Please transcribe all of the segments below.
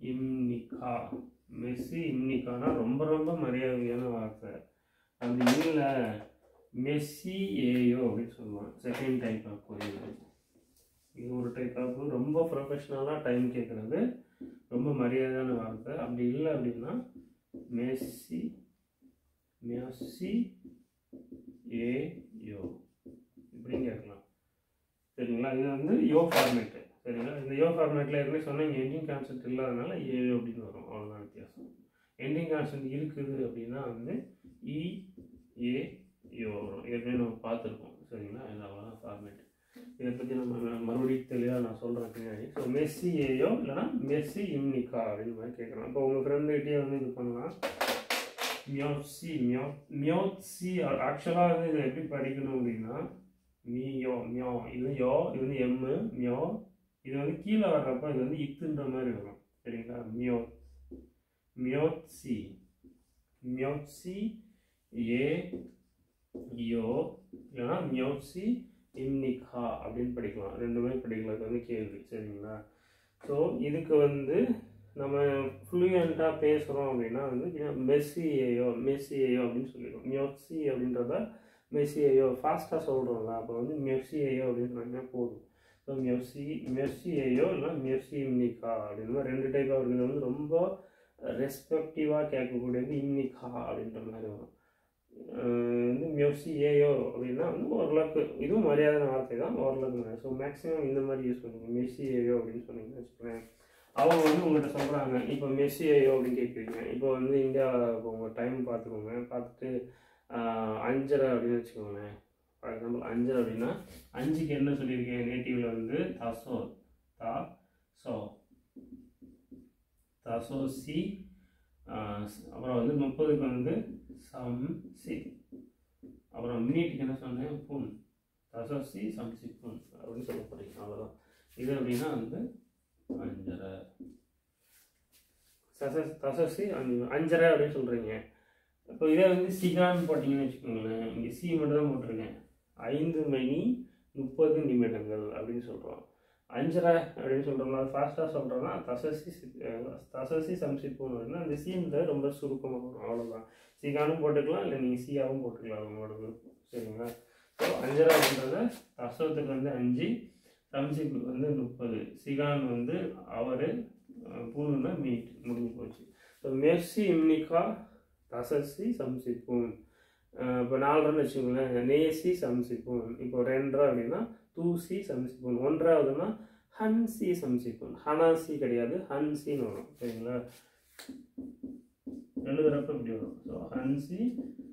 இம்னிகா Messi இம்னிகானா ரொம்ப ரொம்ப மரியாதையான வார்த்தை அப்படி இல்லை மெஸ்ஸி ஏயோ அப்படின்னு சொல்லுவாங்க செகண்ட் டைப் ஆஃப் கொரியர் இது ஒரு டைப் ஆஃப் ரொம்ப ப்ரொஃபஷ்னலாக டைம் கேட்குறது ரொம்ப மரியாதையான வார்த்தை அப்படி இல்லை அப்படின்னா மெஸ்ஸி மெஸ்ஸி ஏயோ இப்படின்னு கேட்கலாம் சரிங்களா இது வந்து யோ ஃபார்மேட்டு சரிங்களா இந்த யோ ஃபார்மேட்டில் ஏற்கனவே சொன்ன இங்கே எண்டிங் கான்செப்ட் இல்லாதனால ஏயோ அப்படின்னு வரும் அவ்வளோதான் வித்தியாசம் எண்டிங் கான்செப்ட் இருக்குது அப்படின்னா வந்து இ ஏ யோ வரும் ஏற்கனவே நம்ம பார்த்துருக்கோம் சரிங்களா இது அவ்வளோதான் ஃபார்மேட் இதை பற்றி நம்ம மறுபடியும் தெளிவாக நான் சொல்கிறேன் பின்னாடி ஸோ மெஸ்ஸி ஏயோ இல்லைனா மெஸ்ஸி இம்னிகா அப்படின்னு மாதிரி கேட்குறோம் இப்போ உங்கள் ஃப்ரெண்டுகிட்டே வந்து இது பண்ணலாம் மியோசி மியோ மியோசி ஆக்சுவலாக வந்து இதை எப்படி படிக்கணும் அப்படின்னா மியோ மியோ இது யோ இது வந்து எம்மு மியோ இது வந்து கீழே வர்றப்ப இது வந்து இத்துன்ற மாதிரி வரும் சரிங்களா மியோ மியோட்சி மியோட்சி ஏ யோ இல்லைன்னா மியோட்சி இம்னிகா அப்படின்னு படிக்கலாம் ரெண்டுமே படிக்கலாம் இது வந்து கேள்வி சரிங்களா ஸோ இதுக்கு வந்து நம்ம ஃப்ளூயண்ட்டாக பேசுகிறோம் அப்படின்னா வந்து மெஸ்ஸியோ மெஸ்ஸியோ அப்படின்னு சொல்லிடுவோம் மியோட்சி அப்படின்றத மெஸ்ஸியோ ஃபாஸ்ட்டாக சொல்கிறோம்ல அப்போ வந்து மெஸ்ஸியோ அப்படின்னு சொன்னீங்கன்னா போதும் ஸோ மெர்சி மெர்சியையோ இல்லைனா மெர்சி இம்னிகா அப்படின்னு மாதிரி ரெண்டு டைப்பாக இருக்குது வந்து ரொம்ப ரெஸ்பெக்டிவாக கேட்கக்கூடியது இம்னிகா அப்படின்ற மாதிரி வரும் அஹ் வந்து மெர்சி ஏயோ அப்படின்னா வந்து ஓரளவுக்கு இதுவும் மரியாதை வார்த்தை தான் ஓரளவுக்கு ஸோ மேக்ஸிமம் இந்த மாதிரி யூஸ் பண்ணுங்க மெர்சி ஏயோ அப்படின்னு சொன்னீங்கன்னு வச்சுக்கோங்களேன் அவங்க வந்து உங்கள்கிட்ட சொல்கிறாங்க இப்போ மெஸ்ஸி ஐயோ அப்படின்னு கேட்குறீங்க இப்போ வந்து இந்தியா இப்போ உங்கள் டைம் பார்த்துக்கோங்க பார்த்துட்டு ஆஹ், அஞ்சரை அப்படின்னு வச்சுக்கோங்களேன் ஃபார் எக்ஸாம்பிள் அஞ்சரை அப்படின்னா அஞ்சுக்கு என்ன சொல்லியிருக்கேன் நேட்டிவில் வந்து தசோ தா சோ தசோ சி ஆஹ், அப்புறம் வந்து முப்பதுக்கு வந்து சம் சி அப்புறம் மினிட்டுக்கு என்ன சொன்னேன் புன் தசோ சி சம் சி புன் அப்படின்னு சொல்ல போகிறீங்க அவ்வளோதான் இது அப்படின்னா வந்து அஞ்சரை சச தசசி அஞ்சு அஞ்சரை அப்படின்னு சொல்கிறீங்க இப்போ இதே வந்து சிகான்னு போட்டிங்கன்னு வச்சுக்கோங்களேன் இங்கே சி மட்டும் தான் போட்டிருக்கேன் ஐந்து மணி முப்பது நிமிடங்கள் அப்படின்னு சொல்கிறோம் அஞ்சரை அப்படின்னு சொல்கிறோம்னா ஃபாஸ்ட்டாக சொல்கிறோன்னா தசசி தசசி சம்சிப்போன்னு வருதுன்னா அந்த சீனில் ரொம்ப சுருக்கமாக வரும் அவ்வளோதான் சிகானும் போட்டுக்கலாம் இல்லை நீங்கள் சியாவும் போட்டுக்கலாம் உங்களோட விருப்பம் சரிங்களா ஸோ அஞ்சரை அப்படின்றத தசவத்துக்கு வந்து அஞ்சு சம்சிப்புக்கு வந்து முப்பது சிகான் வந்து அவர் பூனுன்னா மீட் முடிஞ்சு போச்சு ஸோ மெர்சி இம்னிகா தசசி சம்சிப்பூன் இப்போ நாலரைன்னு வச்சுக்கோங்களேன் நேசி சம்சிப்பூன் இப்போ ரெண்டரை அப்படின்னா தூசி சம்சிப்பூன் ஒன்றாவதுன்னா ஹன்சி சம்சிப்பூன் ஹனாசி கிடையாது ஹன்சின்னு வரும் சரிங்களா எழுதுறப்ப இப்படி வரும் ஸோ ஹன்சி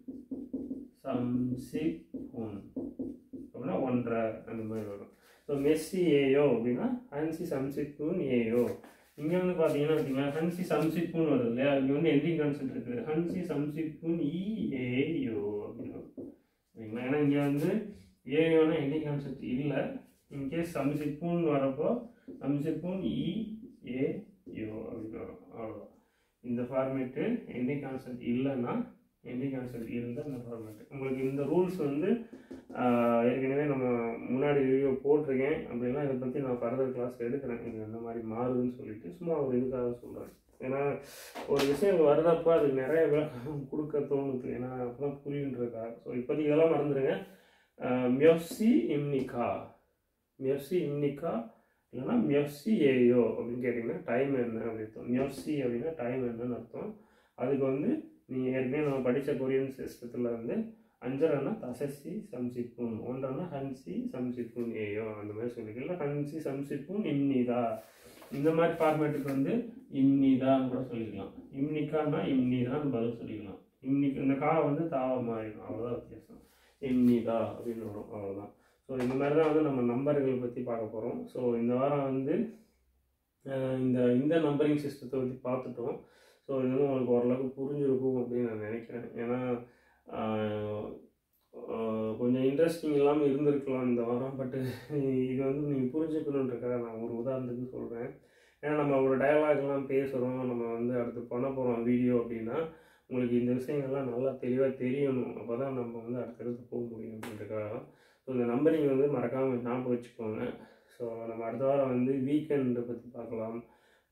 சம்சிப்பூன் அப்படின்னா ஒன்றரை அந்த மாதிரி வரும் ஸோ மெஸ்ஸி ஏயோ அப்படின்னா ஹன்சி சம்சிப்பூன் ஏயோ இங்கே வந்து பார்த்தீங்கன்னா வச்சுக்கோங்களேன் ஹன்சி சம்சிப்புன்னு வருது இல்லையா இங்கே வந்து எண்டிங் கான்செப்ட் இருக்குது ஹன்சி சம்சிப்புன் இ ஏயோ அப்படின்னு வரும். சரிங்களா ஏன்னா இங்கே வந்து ஏயோனா எண்டிங் கான்செப்ட் இல்லை இன்கேஸ் சம்சிப்புன் வரப்போ சம்சிப்புன் இ ஏ யோ அப்படின்னு வரும் அவ்வளோதான் இந்த ஃபார்மேட்டு எண்டிங் கான்செப்ட் இல்லைன்னா எண்டிங் கான்செப்ட் இருந்தால் இந்த ஃபார்மேட்டு உங்களுக்கு இந்த ரூல்ஸ் வந்து ஆஹ், ஏற்கனவே நம்ம முன்னாடி வீடியோ போட்டிருக்கேன் அப்படின்னா இதை பற்றி நான் ஃபர்தர் கிளாஸ் எடுக்கிறேன் இது இந்த மாதிரி மாறுதுன்னு சொல்லிட்டு சும்மா ஒரு இதுக்காக சொல்கிறேன் ஏன்னா ஒரு விஷயம் வருதப்போ அதுக்கு நிறைய விளக்கம் கொடுக்க தோணுது ஏன்னா அப்போ தான் புரியுன்றதுக்காக ஸோ இப்போதைக்கு இதெல்லாம் மறந்துடுங்க மியோசி இம்னிகா மியோசி இம்னிகா இல்லைன்னா மியோசி ஏயோ அப்படின்னு கேட்டிங்கன்னா டைம் என்ன அப்படின்னு அர்த்தம் மியோசி அப்படின்னா டைம் என்னன்னு அர்த்தம் அதுக்கு வந்து நீங்கள் ஏற்கனவே நம்ம படித்த கொரியன் சிஸ்டத்தில் வந்து அஞ்சரைனா தசசி சம்சிப்புன் ஒன்றரைனா ஹன்சி சம்சிப்புன் ஏயோ அந்த மாதிரி சொல்லிக்கலாம் ஹன்சி சம்சிப்புன் இம்னிதா இந்த மாதிரி ஃபார்மேட்டுக்கு வந்து இம்னிதான்னு கூட சொல்லிக்கலாம் இம்னிக்கான்னா இம்னிதான்னு பதில் சொல்லிக்கலாம் இம்னிக்கு இந்த கா வந்து தாவ மாறிடும் அவ்வளோதான் வித்தியாசம் இம்னிதா அப்படின்னு வரும் அவ்வளோதான் ஸோ இந்த மாதிரி தான் வந்து நம்ம நம்பர்கள் பற்றி பார்க்க போகிறோம் ஸோ இந்த வாரம் வந்து அஹ், இந்த இந்த நம்பரிங் சிஸ்டத்தை பற்றி பார்த்துட்டோம் ஸோ இது வந்து உங்களுக்கு ஓரளவுக்கு புரிஞ்சிருக்கும் அப்படின்னு நான் நினைக்கிறேன் ஏன்னா ஆஹ், ஆஹ், கொஞ்சம் இன்ட்ரெஸ்டிங் இல்லாமல் இருந்திருக்கலாம் இந்த வாரம் பட்டு இது வந்து நீங்கள் புரிஞ்சுக்கணுன்றக்காக நான் ஒரு உதாரணத்துக்கு சொல்கிறேன் ஏன்னா நம்ம ஒரு டயலாக்லாம் பேசுகிறோம் நம்ம வந்து அடுத்து பண்ண போகிறோம் வீடியோ அப்படின்னா உங்களுக்கு இந்த விஷயங்கள்லாம் நல்லா தெளிவாக தெரியணும் அப்போ தான் நம்ம வந்து அடுத்தடுத்து போக முடியும் அப்படின்றக்காக ஸோ இந்த நம்பரிங் வந்து மறக்காமல் ஞாபகம் வச்சுக்கோங்க ஸோ நம்ம அடுத்த வாரம் வந்து வீக்கெண்டை பற்றி பார்க்கலாம்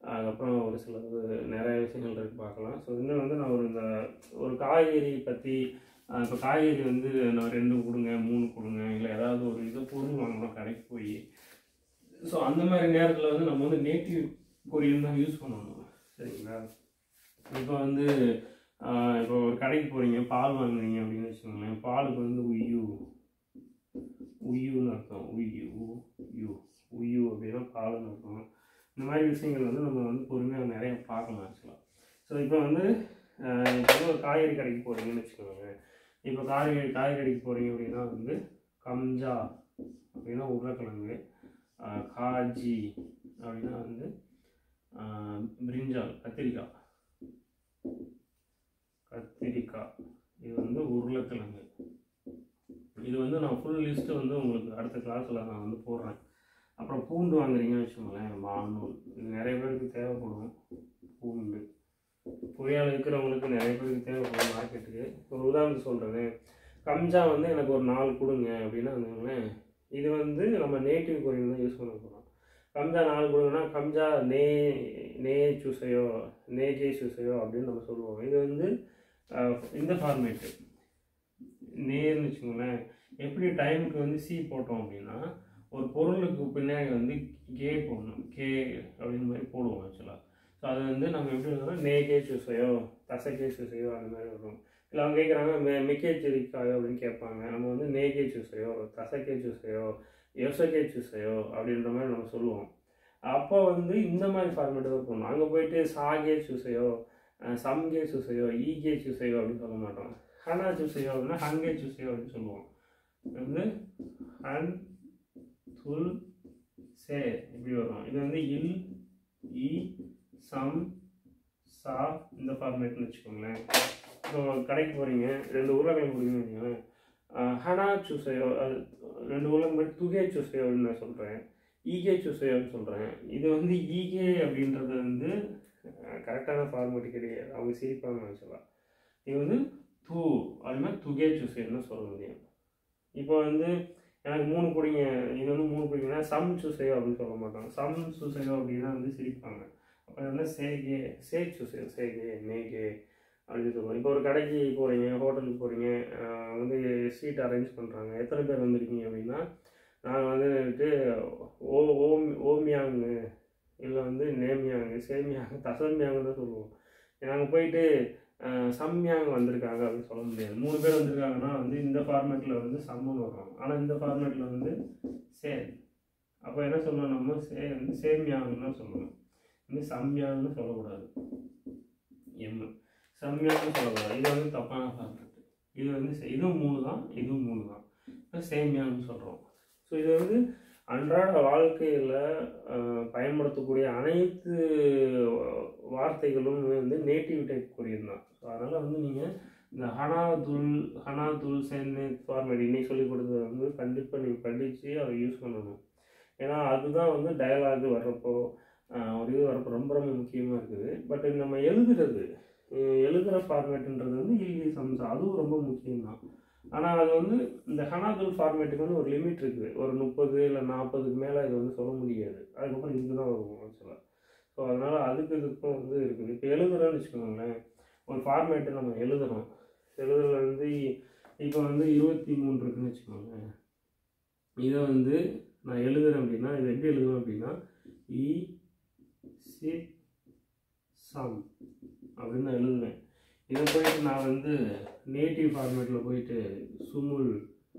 அதுக்கப்புறம் ஒரு சில இது நிறைய விஷயங்கள் இருக்கு பார்க்கலாம் ஸோ இன்னும் வந்து நான் ஒரு இந்த ஒரு காய்கறி பற்றி இப்போ காய்கறி வந்து நான் ரெண்டு கொடுங்க மூணு கொடுங்க இல்லை ஏதாவது ஒரு இது பொருள் வாங்கணும் கடைக்கு போய் ஸோ அந்த மாதிரி நேரத்தில் வந்து நம்ம வந்து நேட்டிவ் கொரியன் தான் யூஸ் பண்ணணும் சரிங்களா இப்போ வந்து ஆஹ் இப்போ ஒரு கடைக்கு போகிறீங்க பால் வாங்குறீங்க அப்படின்னு வச்சுக்கோங்களேன் பாலுக்கு வந்து உய்யு உய்யுன்னு அர்த்தம் உய்யு யூ உய்யு அப்படின்னா பாலுன்னு அர்த்தம் இந்த மாதிரி விஷயங்கள் வந்து நம்ம வந்து பொறுமையாக நிறைய பார்க்கலாம் ஆக்சுவலாக ஸோ இப்போ வந்து ஆஹ் இப்போ வந்து ஒரு காய்கறி கடைக்கு போகிறீங்கன்னு வச்சுக்கோங்க இப்போ காய்கறி காய்கறி கடைக்கு போகிறீங்க அப்படின்னா வந்து கம்ஜா அப்படின்னா உருளைக்கிழங்கு ஆஹ் காஜி அப்படின்னா வந்து ஆஹ் பிரிஞ்சால் கத்திரிக்காய் கத்திரிக்காய் இது வந்து உருளைக்கிழங்கு இது வந்து நான் ஃபுல் லிஸ்ட்டு வந்து உங்களுக்கு அடுத்த கிளாஸில் நான் வந்து போடுறேன் அப்புறம் பூண்டு வாங்குறீங்கன்னு வச்சுக்கோங்களேன் வானூல் இது நிறைய பேருக்கு தேவைப்படும் பூண்டு பொரியால் இருக்கிறவங்களுக்கு நிறைய பேருக்கு தேவைப்படும் மார்க்கெட்டுக்கு ஒரு உதாரணத்துக்கு சொல்கிறேன் கம்ஜா வந்து எனக்கு ஒரு நாலு கொடுங்க அப்படின்னா வந்துங்களேன் இது வந்து நம்ம நேட்டிவ் கொரியன் தான் யூஸ் பண்ண போகிறோம் கம்ஜா நாலு கொடுங்கன்னா கம்ஜா நே நே சூசையோ நே ஜே சூசையோ அப்படின்னு நம்ம சொல்லுவோம் இது வந்து அஹ், இந்த ஃபார்மேட்டு நேர்னு வச்சுக்கோங்களேன் எப்படி டைமுக்கு வந்து சி போட்டோம் அப்படின்னா ஒரு பொருளுக்கு பின்னாடி வந்து கே போடணும் கே அப்படின்னு மாதிரி போடுவோம் ஆக்சுவலாக ஸோ அது வந்து நம்ம எப்படி எழுதணும் நே கே சூசையோ தசைக்கே சூசையோ அந்த மாதிரி வரும் இல்லை அவங்க கேட்குறாங்க மெ மிக்கே செரிக்காயோ அப்படின்னு கேட்பாங்க நம்ம வந்து நேகே சூசையோ தசைக்கே சூசையோ யோசகே சூசையோ அப்படின்ற மாதிரி நம்ம சொல்லுவோம் அப்போ வந்து இந்த மாதிரி ஃபார்மேட்டு தான் போடணும் அங்கே போயிட்டு சாகே சூசையோ அஹ் சம்கே சூசையோ ஈகே சூசையோ அப்படின்னு சொல்ல மாட்டோம் ஹனா சூசையோ அப்படின்னா ஹங்கே சூசையோ அப்படின்னு சொல்லுவோம் இது வந்து ஹன் துல் சே இப்படி வரும் இது வந்து இல் இ சம் சா இந்த ஃபார்மேட்னு வச்சுக்கோங்களேன் இப்போ கடைக்கு போகிறீங்க ரெண்டு உருளைக்கிழங்கு கொடுங்கன்னு வச்சுக்கோங்களேன் அஹ் ஹனா சூசையோ அது ரெண்டு உருளைக்கிழங்கு துகே சூசையோ அப்படின்னு நான் சொல்கிறேன் ஈகே சூசையோன்னு சொல்கிறேன் இது வந்து ஈகே அப்படின்றது வந்து கரெக்டான ஃபார்மேட் கிடையாது அவங்க சிரிப்பாங்க ஆக்சுவலாக இது வந்து தூ அப்படின்னா துகே சூசைன்னு சொல்ல முடியும் இப்போ வந்து எனக்கு மூணு பிடிங்க இது வந்து மூணு பிடிங்கன்னா சம் சூசையோ அப்படின்னு சொல்ல மாட்டாங்க சம் சூசையோ அப்படின்னா வந்து சிரிப்பாங்க அப்போ என்ன சேகே சே சூசையோ சேகே நேகே அப்படின்னு சொல்லுவோம் இப்போ ஒரு கடைக்கு போகிறீங்க ஹோட்டலுக்கு போகிறீங்க வந்து சீட் அரேஞ்ச் பண்ணுறாங்க எத்தனை பேர் வந்திருக்கீங்க அப்படின்னா நாங்கள் வந்துட்டு ஓ ஓம் ஓமியாங்கு இல்லை வந்து நேமியாங்கு சேமியாங்கு தசமியாங்கு தான் சொல்லுவோம் நாங்கள் போயிட்டு அஹ், சம்யாங் வந்திருக்காங்க அப்படின்னு சொல்ல முடியாது மூணு பேர் வந்திருக்காங்கன்னா வந்து இந்த ஃபார்மேட்டில் வந்து சம்முன்னு வரும் ஆனால் இந்த ஃபார்மேட்டில் வந்து சேல் அப்போ என்ன சொல்லணும் நம்ம சே வந்து சேமியாங்னு தான் சொல்லணும் வந்து சம்யாங்னு சொல்லக்கூடாது எம் சம்யாங்னு சொல்லக்கூடாது இது வந்து தப்பான ஃபார்மேட் இது வந்து சே- இதுவும் மூணு தான் இதுவும் மூணு தான் இப்போ சேமியாங்னு சொல்கிறோம் ஸோ இது வந்து அன்றாட வாழ்க்கையில் பயன்படுத்தக்கூடிய அனைத்து வார்த்தைகளும் வந்து நேட்டிவ் டைப் கொரியன் தான் ஸோ அதனால் வந்து நீங்கள் இந்த ஹனா துல் ஹனா துல் சென்னு ஃபார்மேட் இன்னைக்கு சொல்லிக் கொடுத்தது வந்து கண்டிப்பாக நீங்கள் படித்து அதை யூஸ் பண்ணணும் ஏன்னா அதுதான் வந்து டயலாக் வர்றப்போ ஆஹ், ஒரு இது வரப்போ ரொம்ப ரொம்ப முக்கியமாக இருக்குது பட் நம்ம எழுதுறது அஹ் எழுதுகிற ஃபார்மேட்டுன்றது வந்து இல்வி சம்சா அதுவும் ரொம்ப முக்கியம்தான் ஆனால் அது வந்து இந்த ஹனாதுல் ஃபார்மேட்டுக்கு வந்து ஒரு லிமிட் இருக்குது ஒரு முப்பது இல்லை நாற்பதுக்கு மேலே இது வந்து சொல்ல முடியாது அதுக்கப்புறம் இதுக்கு தான் வரும் ஆக்சுவலாக ஸோ அதனால் அதுக்கு இதுக்கும் வந்து இருக்குது இப்போ எழுதுறோன்னு வச்சுக்கோங்களேன் ஒரு ஃபார்மேட்டு நம்ம எழுதுறோம் எழுதுறதுல வந்து இப்போ வந்து இருபத்தி மூணு இருக்குன்னு வச்சுக்கோங்களேன் இதை வந்து நான் எழுதுறேன் அப்படின்னா இதை எப்படி எழுதுவேன் அப்படின்னா இ சி சம் அப்படின்னு நான் எழுதுவேன் இதை போயிட்டு நான் வந்து நேட்டிவ் ஃபார்மேட்டில் போயிட்டு சுமுல்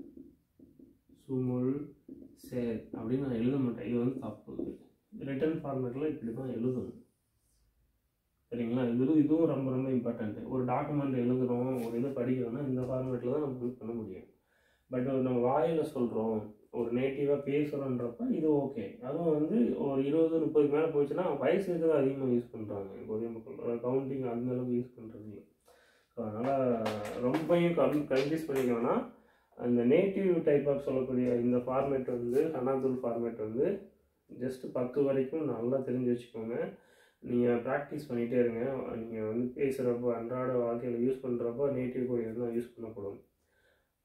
சுமுல் சேர் அப்படின்னு நான் எழுத மாட்டேன் இது வந்து தப்பு ரிட்டன் ஃபார்மேட்டில் இப்படி தான் எழுதணும் சரிங்களா இது இதுவும் ரொம்ப ரொம்ப இம்பார்ட்டன்ட் ஒரு டாக்குமெண்ட் எழுதுகிறோம் ஒரு இது படிக்கிறோம்னா இந்த ஃபார்மேட்டில் தான் நம்ம யூஸ் பண்ண முடியும் பட் நம்ம வாயில் சொல்கிறோம் ஒரு நேட்டிவாக பேசுகிறோன்றப்ப இது ஓகே அதுவும் வந்து ஒரு இருபது முப்பதுக்கு மேலே போச்சுன்னா வயசுக்கு தான் அதிகமாக யூஸ் பண்ணுறாங்க கொரிய மக்கள் கவுண்டிங் அந்த அளவுக்கு யூஸ் பண்ணுறது இல்லை ஸோ அதனால் ரொம்பையும் கம் கன்ஃபியூஸ் பண்ணிக்கோன்னா அந்த நேட்டிவ் டைப் ஆஃப் சொல்லக்கூடிய இந்த ஃபார்மேட் வந்து அனாதுல் ஃபார்மேட் வந்து ஜஸ்ட் பத்து வரைக்கும் நல்லா தெரிஞ்சு வச்சுக்கோங்க நீங்கள் ப்ராக்டிஸ் பண்ணிகிட்டே இருங்க நீங்கள் வந்து பேசுகிறப்போ அன்றாட வாழ்க்கையில் யூஸ் பண்ணுறப்போ நேட்டிவ் கொரியர் தான் யூஸ் பண்ணப்படும்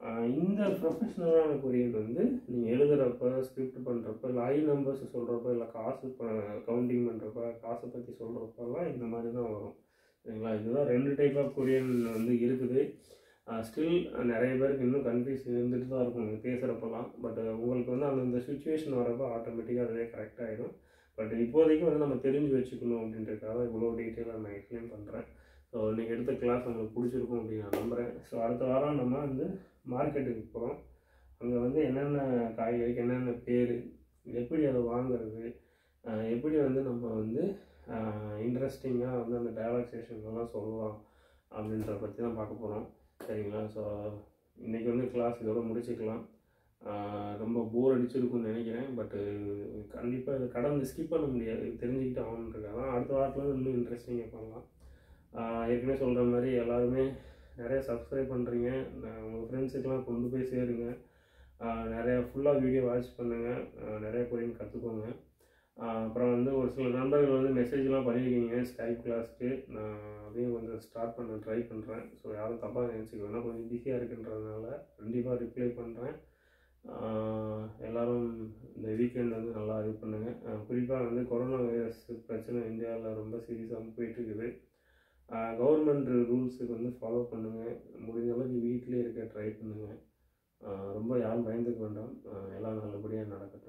ஆஹ் இந்த ப்ரொஃபஷ்னலான கொரியர் வந்து நீங்கள் எழுதுகிறப்ப ஸ்கிரிப்ட் பண்ணுறப்ப இல்லை ஐ நம்பர்ஸ் சொல்கிறப்ப இல்லை காசு கவுண்டிங் பண்ணுறப்ப காசை பற்றி சொல்கிறப்பெல்லாம் இந்த மாதிரி தான் வரும் சரிங்களா இதுதான் ரெண்டு டைப் ஆஃப் கொரியன் வந்து இருக்குது ஸ்டில் நிறைய பேருக்கு இன்னும் கன்ஃபியூஸ் இருந்துட்டு தான் இருக்கும் நீங்கள் பேசுகிறப்பெல்லாம் பட் உங்களுக்கு வந்து அந்தந்த சுச்சுவேஷன் வரப்போ ஆட்டோமேட்டிக்காக அதுவே கரெக்ட் ஆகிடும் பட் இப்போதைக்கு வந்து நம்ம தெரிஞ்சு வச்சுக்கணும் அப்படின்றதுக்காக இவ்வளோ டீட்டெயிலாக நான் எக்ஸ்பிளைன் பண்ணுறேன் ஸோ இன்றைக்கி எடுத்த கிளாஸ் உங்களுக்கு பிடிச்சிருக்கும் அப்படின்னு நான் நம்புகிறேன் ஸோ அடுத்த வாரம் நம்ம வந்து மார்க்கெட்டுக்கு போகிறோம் அங்கே வந்து என்னென்ன காய்கறிக்கு என்னென்ன பேர் எப்படி அதை வாங்குறது ஆஹ் எப்படி வந்து நம்ம வந்து இன்ட்ரெஸ்டிங்காக வந்து அந்த டயலாக் செஷன்லாம் சொல்லலாம் அப்படின்றத பற்றி தான் பார்க்க போகிறோம் சரிங்களா ஸோ இன்றைக்கி வந்து கிளாஸ் இதோட முடிச்சுக்கலாம் ஆஹ் ரொம்ப போர் அடிச்சிருக்கும்னு நினைக்கிறேன் பட்டு கண்டிப்பாக இதை கடந்து ஸ்கிப் பண்ண முடியாது தெரிஞ்சுக்கிட்டு ஆகணுன்றக்காக தான் அடுத்த வாரத்தில் வந்து இன்னும் இன்ட்ரெஸ்டிங்காக பண்ணலாம் ஆஹ் ஏற்கனவே சொல்கிற மாதிரி எல்லாருமே நிறைய சப்ஸ்கிரைப் பண்ணுறீங்க உங்கள் ஃப்ரெண்ட்ஸுக்கெலாம் கொண்டு போய் சேருங்க ஆஹ் நிறைய ஃபுல்லாக வீடியோ வாட்ச் பண்ணுங்கள் நிறைய கொரியன் கற்றுக்கோங்க அப்புறம் வந்து ஒரு சில நண்பர்கள் வந்து மெசேஜ்லாம் பண்ணியிருக்கீங்க ஸ்கைப் கிளாஸ்க்கு நான் அதையும் கொஞ்சம் ஸ்டார்ட் பண்ண ட்ரை பண்ணுறேன் ஸோ யாரும் தப்பாக நினச்சிக்க வேணாம் கொஞ்சம் பிஸியாக இருக்குன்றதுனால கண்டிப்பாக ரிப்ளை பண்ணுறேன் எல்லோரும் இந்த வீக்கெண்ட் வந்து நல்லா இது பண்ணுங்கள் குறிப்பாக வந்து கொரோனா வைரஸ் பிரச்சனை இந்தியாவில் ரொம்ப சீரியஸாக போயிட்டுருக்குது கவர்மெண்ட் ரூல்ஸுக்கு வந்து ஃபாலோ பண்ணுங்கள் முடிஞ்ச அளவுக்கு வீட்டிலே இருக்க ட்ரை பண்ணுங்கள் ரொம்ப யாரும் பயந்துக்க வேண்டாம் ஆஹ் எல்லாம் நல்லபடியாக நடக்கட்டும்